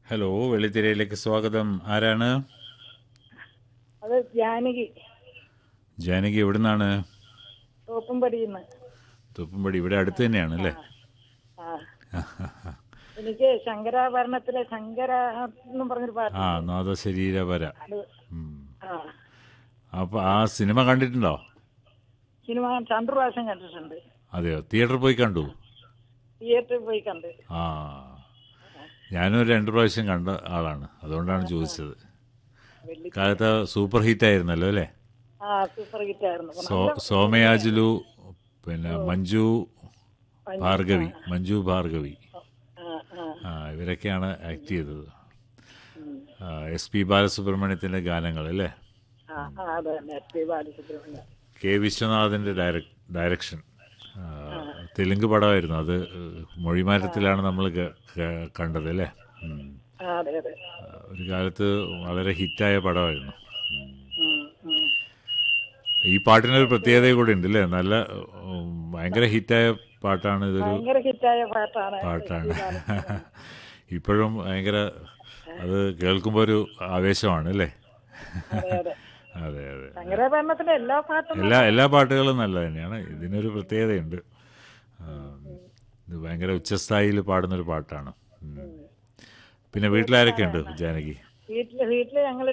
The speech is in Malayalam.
ഹലോ വെള്ളിത്തിരയിലേക്ക് സ്വാഗതം ആരാണ് അത് ജാനകി ജാനകി എവിടുന്നാണ് തോപ്പുംപടിയിൽ നിന്ന് തുപ്പുംപടി ഇവിടെ അടുത്ത് തന്നെയാണ് അല്ലേ ആ എനിക്ക് ശങ്കരാഭരണത്തിലെ ശങ്കര എന്നും പറഞ്ഞൊരു പാട്ട് ആ നാദശരീരവര അത് ഉം. ആ അപ്പൊ ആ സിനിമ കണ്ടിട്ടുണ്ടോ സിനിമ രണ്ടു പ്രാവശ്യം കണ്ടിട്ടുണ്ട് അതെയോ തിയേറ്ററിൽ പോയി കണ്ടു തിയേറ്ററിൽ പോയി കണ്ട് ആ ഞാനും ഒരു രണ്ട് പ്രാവശ്യം കണ്ട ആളാണ് അതുകൊണ്ടാണ് ചോദിച്ചത് വലിയ കാലത്ത് സൂപ്പർ ഹിറ്റ് ആയിരുന്നല്ലോ അല്ലേ ആ സൂപ്പർ ഹിറ്റ് ആയിരുന്നു സോ സോമയാജുലു പിന്നെ മഞ്ജു ഭാർഗവി മഞ്ജു ഭാർഗവി ആ ആ ആ ഇവരൊക്കെയാണ് ആക്ട് ചെയ്തത് എസ് പി ബാലസുബ്രഹ്മണ്യത്തിൻ്റെ ഗാനങ്ങൾ അല്ലേ ആ ആ അതെ തന്നെ എസ് പി ബാലസുബ്രഹ്മണ്യം കെ വിശ്വനാഥിൻ്റെ ഡയറക് ഡയറക്ഷൻ ആ, തെലുങ്ക് പടമായിരുന്നു അത് മൊഴിമാറ്റത്തിലാണ് നമ്മൾ കണ്ടത് അല്ലേ ഉം. ആ അതെ അതെ ആ, ഒരു കാലത്ത് വളരെ ഹിറ്റായ പടമായിരുന്നു ഉം. ഉം, ഉം. ഈ പാട്ടിനൊരു പ്രത്യേകത കൂടി ഉണ്ട് അല്ലേ നല്ല ഉം, ഭയങ്കര ഹിറ്റായ പാട്ടാണ് ഇതൊരു ഭയങ്കര ഹിറ്റായ പാട്ടാണ് പാട്ടാണ് ഇപ്പോഴും ഭയങ്കര അത് കേൾക്കുമ്പോൾ ഒരു ആവേശമാണ് അല്ലേ അതെ അതെ അതെ അതെ ശങ്കരാഭരണത്തിലെ എല്ലാ പാട്ടും എല്ലാ എല്ലാ പാട്ടുകളും നല്ല തന്നെയാണ് ഇതിനൊരു പ്രത്യേകതയുണ്ട് ആ, ഇത് ഭയങ്കര ഉച്ചസ്ഥായിയിൽ പാടുന്നൊരു പാട്ടാണ് ഉം. പിന്നെ വീട്ടിലാരൊക്കെ ഉണ്ട് ജാനകി വീട്ടില് വീട്ടില് ഞങ്ങൾ